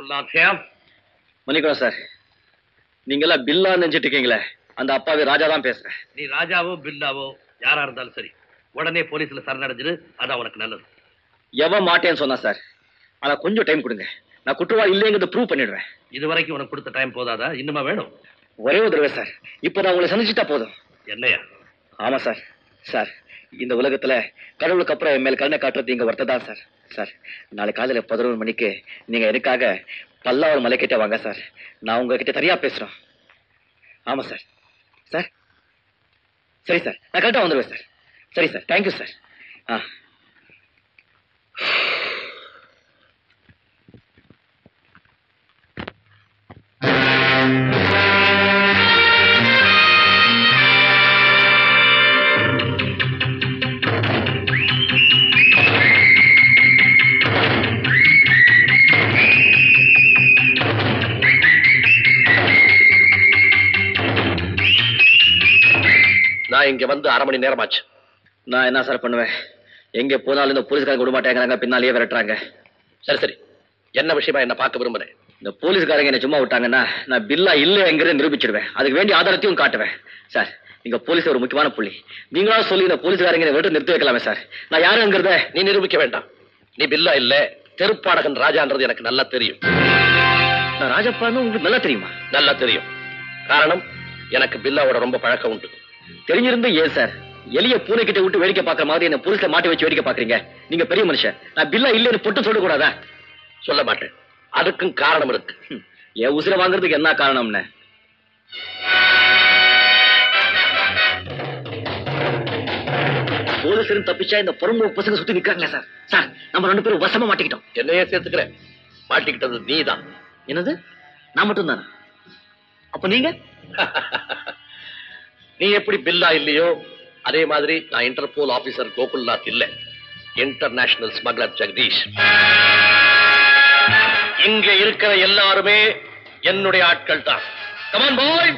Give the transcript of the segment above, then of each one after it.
குருநாத்யம் மன்னிக்கணும் சார் நீங்கெல்லாம் பில்லா நினைச்சிட்டு இருக்கீங்களே அந்த அப்பாவி ராஜா தான் பேசுறேன் நீ ராஜாவோ பில்லாவோ யாரா இருந்தாலும் சரி உடனே போலீஸ்ல சரணடைஞ்சிரு அதான் உனக்கு நல்லது எவன் மாட்டேன்னு சொன்னா சார் ஆனா கொஞ்சம் டைம் கொடுங்க நான் குற்றவாளி இல்லைங்கிறத ப்ரூவ் பண்ணிடுவேன் இது வரைக்கும் உனக்கு கொடுத்த டைம் போதாதா இன்னுமா வேணும் ஒரே ஒரு தடவை சார் இப்போ நான் உங்களை சந்திச்சுட்டா போதும் என்னையா ஆமா சார் சார் இந்த உலகத்துல கடவுளுக்கு அப்புறம் என் மேல் கருணை காட்டுறது இங்க ஒருத்தர் தான் சார் சார் நாளை காலையில பதினோரு மணிக்கு நீங்க எனக்காக பல்லாவரம் மலை கிட்ட வாங்க சார் நான் உங்ககிட்ட தனியா பேசுறோம் ஆமா சார் சார் சரி சார் நான் கரெக்டா வந்துடுவேன் சார் சரி சார் தேங்க்யூ சார் ஆ நான் இங்க வந்து அரை மணி நேரமாச்சு நான் என்ன சார் பண்ணுவேன் எங்க போனாலும் இந்த போலீஸ்காரங்க விட மாட்டேங்கிறாங்க பின்னாலேயே விரட்டுறாங்க சரி சரி என்ன விஷயமா என்ன பார்க்க விரும்புறேன் இந்த போலீஸ்காரங்க என்ன சும்மா விட்டாங்கன்னா நான் பில்லா இல்லைங்கிறத நிரூபிச்சிடுவேன் அதுக்கு வேண்டிய ஆதாரத்தையும் காட்டுவேன் சார் நீங்க போலீஸ் ஒரு முக்கியமான புள்ளி நீங்களா சொல்லி இந்த போலீஸ்காரங்க என்னை விட்டு நிறுத்தி வைக்கலாமே சார் நான் யாருங்கிறத நீ நிரூபிக்க வேண்டாம் நீ பில்லா இல்ல தெருப்பாடகன் ராஜான்றது எனக்கு நல்லா தெரியும் நான் ராஜப்பான்னு உங்களுக்கு நல்லா தெரியுமா நல்லா தெரியும் காரணம் எனக்கு பில்லாவோட ரொம்ப பழக்கம் உண்டு தெரிஞ்சிருந்து ஏன் சார் எளிய பூனை கிட்ட விட்டு வேடிக்கை பார்க்குற மாதிரி என்ன போலீஸ்ல மாட்டி வச்சு வேடிக்கை பாக்குறீங்க நீங்க பெரிய மனுஷன் நான் பில்லா இல்லைன்னு பொட்டு சொல்லக்கூடாதா சொல்ல மாட்டேன் அதுக்கும் காரணம் இருக்கு ஹம், என் உசிரை வாங்குறதுக்கு என்ன காரணம்னு போலீஸ் தப்பிச்சா இந்த புறம்பு பசங்க சுத்தி நிக்கிறாங்களே சார் சார் நம்ம ரெண்டு பேரும் வசமா மாட்டிக்கிட்டோம் என்னையே சேர்த்துக்கிறேன் மாட்டிக்கிட்டது நீதான் என்னது நான் மட்டும் தானே அப்ப நீங்க நீ எப்படி பில்லா இல்லையோ அதே மாதிரி நான் இன்டர்போல் ஆபீசர் கோகுல்நாத் இல்ல இன்டர்நேஷனல் ஸ்மக்லர் ஜெகதீஷ் இங்க இருக்கிற எல்லாருமே என்னுடைய ஆட்கள் தான் கமான் பாய்ஸ்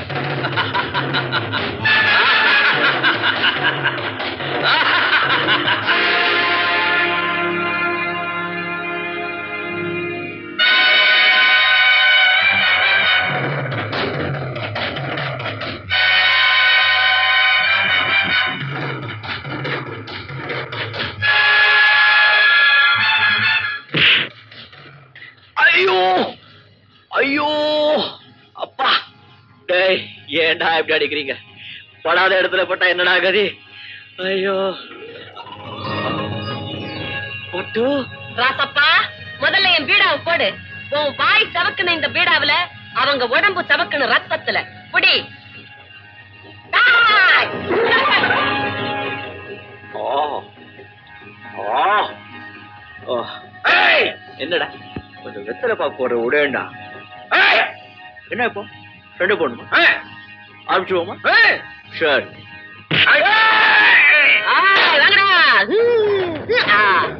ஐயோ ஐயோ அப்பா டேய் ஏன்டா இப்படி அடிக்கிறீங்க படாத இடத்துல பட்டா என்னடா கதி ஐயோ பொட்டு ராசப்பா முதல்ல என் பீடாவை போடு உன் வாய் சவக்குன இந்த பீடாவுல அவங்க உடம்பு சவக்குன ரத்தத்துல புடி டேய்! ஓ ஓ ஓ ஏய் என்னடா கொஞ்சம் வெத்தலை பாக்கு போடுற விடேண்டா என்ன இப்போ ரெண்டு போடணுமா ஆரம்பிச்சுவோமா சரி ஆய், வாங்கடா ஹூ, ஹூ, ஆ.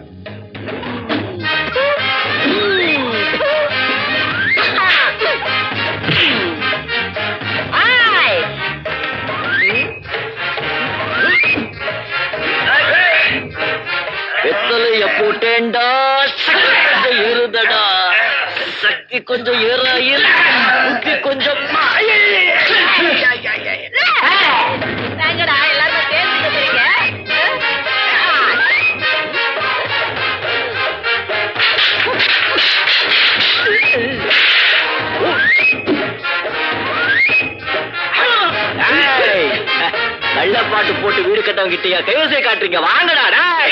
ஆய். வெத்தலைய போட்டேன்டா சக்தி கொஞ்சம் ஏறுதடா சக்தி கொஞ்சம் ஏறாயில் புத்தி கொஞ்சம் வாங்கடா எல்லாரும் சேர்ந்து போறீங்க ஏய், நல்ல பாட்டு போட்டு வீடு கட்டவங்க கிட்டயா கைவசை காட்டுறீங்க வாங்கடா டேய்.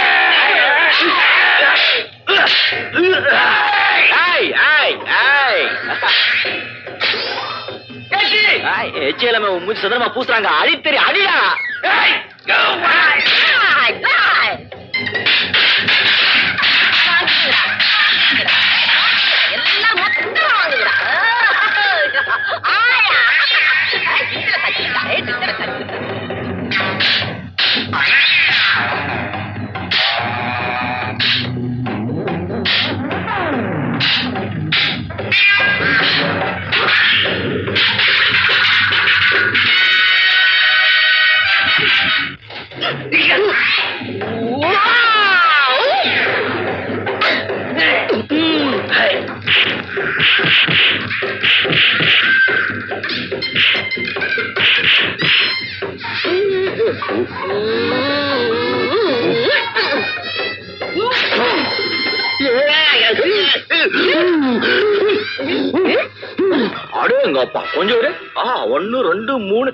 ஏய், ஏய், ஏய். ஏய், எச்சி இல்லாம உன் மூஞ்சி சதுரமா பூசுறாங்க அடித்தறி அடிடா ஆய், ஆய். வாங்குங்கடா, வாங்குங்கடா. எல்லாம் மொத்தமா வாங்குங்கடா. ஆயா. ஆய், சித்திர கத்திடா, ஏய், சித்திர கத்திடா. ஏய் அடேங்கப்பா கொஞ்சம் இரு ஆ ஒன்னு ரெண்டு மூணு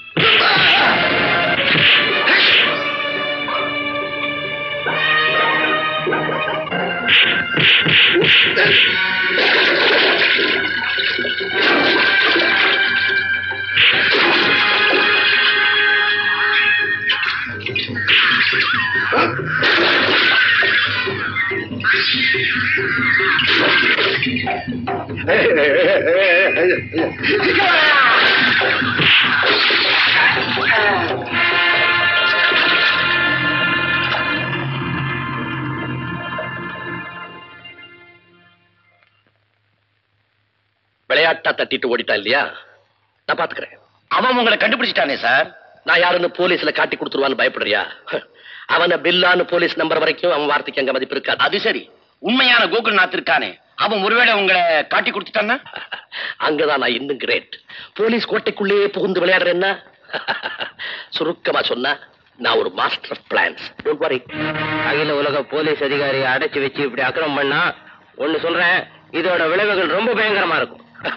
விளையாட்டா தட்டிட்டு ஓடிட்டான் இல்லையா நான் பாத்துக்கிறேன் அவன் உங்களை கண்டுபிடிச்சிட்டானே சார் நான் யாருன்னு போலீஸ்ல காட்டி கொடுத்துருவான்னு பயப்படுறியா அவன பில்லான்னு போலீஸ் நம்பர் வரைக்கும் அவன் வார்த்தைக்கு அங்க மதிப்பு இருக்காது அது சரி உண்மையான கோகுல்நாத் இருக்கானே அவன் ஒருவேளை உங்களை காட்டி கொடுத்துட்டான்னா அங்கதான் நான் இன்னும் கிரேட் போலீஸ் கோட்டைக்குள்ளேயே புகுந்து விளையாடுறேன்னா சுருக்கமா சொன்னா நான் ஒரு master of plants don't worry அகில உலக போலீஸ் அதிகாரியை அடைச்சு வச்சு இப்படி அக்கிரமம் பண்ணா ஒன்னு சொல்றேன் இதோட விளைவுகள் ரொம்ப பயங்கரமா இருக்கும்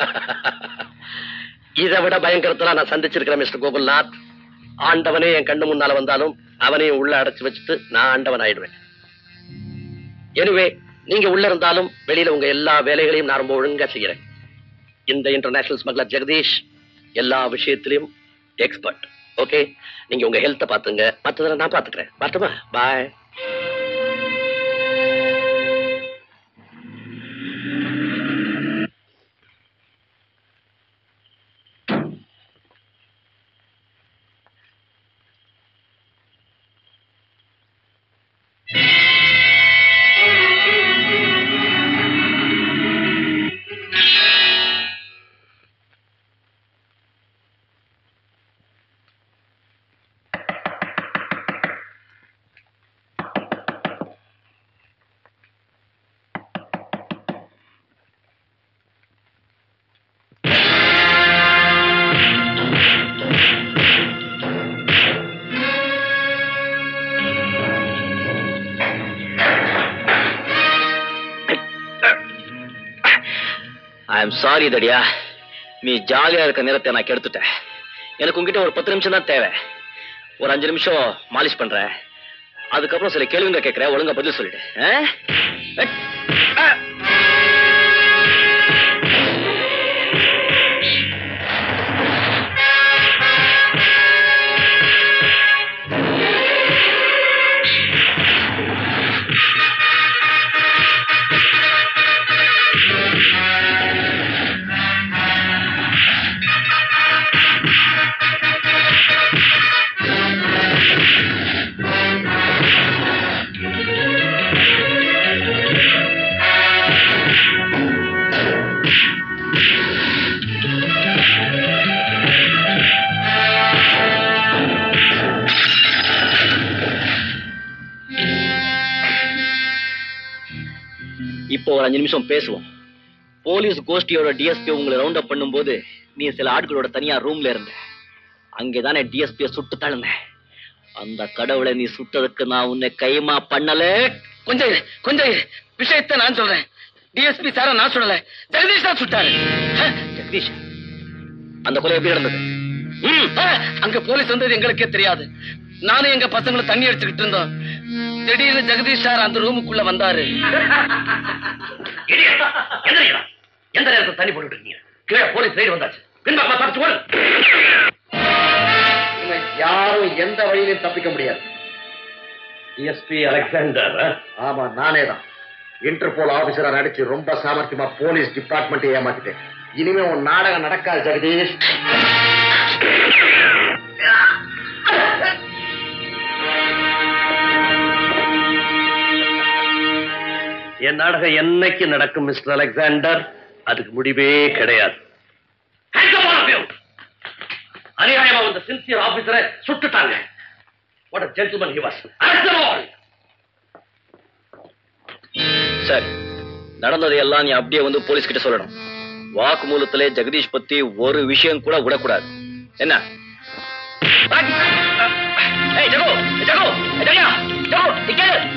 இதை விட பயங்கரத்தெல்லாம் நான் சந்திச்சிருக்கிறேன் மிஸ்டர் கோகுல்நாத் ஆண்டவனே என் கண்ணு முன்னால வந்தாலும் அவனையும் உள்ள அடைச்சு வச்சுட்டு நான் ஆண்டவன் ஆயிடுவேன் எனிவே நீங்க உள்ள இருந்தாலும் வெளியில உங்க எல்லா வேலைகளையும் நான் ரொம்ப ஒழுங்கா செய்யறேன் இந்த இன்டர்நேஷனல் ஸ்மக்லர் ஜெகதீஷ் எல்லா விஷயத்திலையும் எக்ஸ்பர்ட் ஓகே நீங்க உங்க ஹெல்த்தை பாத்துங்க மத்ததெல்லாம் நான் பாத்துக்கிறேன் பார்த்துமா பாய் ஐ எம் சாரி தடியா நீ ஜாலியா இருக்க நேரத்தை நான் கெடுத்துட்டேன் எனக்கு உங்ககிட்ட ஒரு பத்து நிமிஷம் தான் தேவை ஒரு அஞ்சு நிமிஷம் மாலிஷ் பண்றேன் அதுக்கப்புறம் சில கேள்விங்க கேட்கறேன் ஒழுங்கா பதில் சொல்லிடு ஆ? ஆ. இப்போ ஒரு அஞ்சு நிமிஷம் பேசுவோம் போலீஸ் கோஷ்டியோட டிஎஸ்பி உங்களை ரவுண்ட் அப் பண்ணும்போது நீ சில ஆட்களோட தனியா ரூம்ல இருந்த அங்கேதானே டிஎஸ்பிய சுட்டு தழுந்த அந்த கடவுளை நீ சுட்டதுக்கு நான் உன்னை கைமா பண்ணல கொஞ்சம் இரு, கொஞ்சம் இரு. விஷயத்தை நான் சொல்றேன் டிஎஸ்பி சார நான் சொல்லல ஜெகதீஷ் தான் சுட்டாரு ஆ, ஜெகதீஷ் அந்த கொலை எப்படி நடந்தது ம், ஆ, அங்க போலீஸ் வந்தது எங்களுக்கே தெரியாது நானும் எங்க பசங்களும் தண்ணி எடுத்துக்கிட்டு இருந்தோம் திடீர்னு ஜெகதீஷ் சார் அந்த ரூமுக்குள்ள வந்தாரு எந்திரிக்கிறா எந்த நேரத்தில் தண்ணி போட்டுட்டு இருக்கீங்க கீழே போலீஸ் ரைடு வந்தாச்சு பின்பக்கமா தப்பிச்சு ஓடு இனிமே யாரும் எந்த வழியிலும் தப்பிக்க முடியாது எஸ்பி அலெக்சாண்டர் ஆமா நானே தான் இன்டர்போல் ஆபீசரா நடிச்சு ரொம்ப சாமர்த்தியமா போலீஸ் டிபார்ட்மெண்ட் ஏமாத்திட்டேன் இனிமே உன் நாடகம் நடக்காது ஜெகதீஷ் என் நாடகம் என்னைக்கு நடக்கும் மிஸ்டர் அலெக்சாண்டர் அதுக்கு முடிவே கிடையாது Hands up, all of you! அநியாயமா வந்த சின்சியர் ஆபீசரை சுட்டுட்டாங்க What a gentleman he was. Arrest them all! சரி நடந்ததை எல்லாம் நீ அப்படியே வந்து போலீஸ் கிட்ட சொல்லணும் வாக்குமூலத்திலே ஜெகதீஷ் பத்தி ஒரு விஷயம் கூட விடக்கூடாது என்ன ஏய், ஜகு, ஜகு, ஜெயா, ஜகு, இங்க இரு.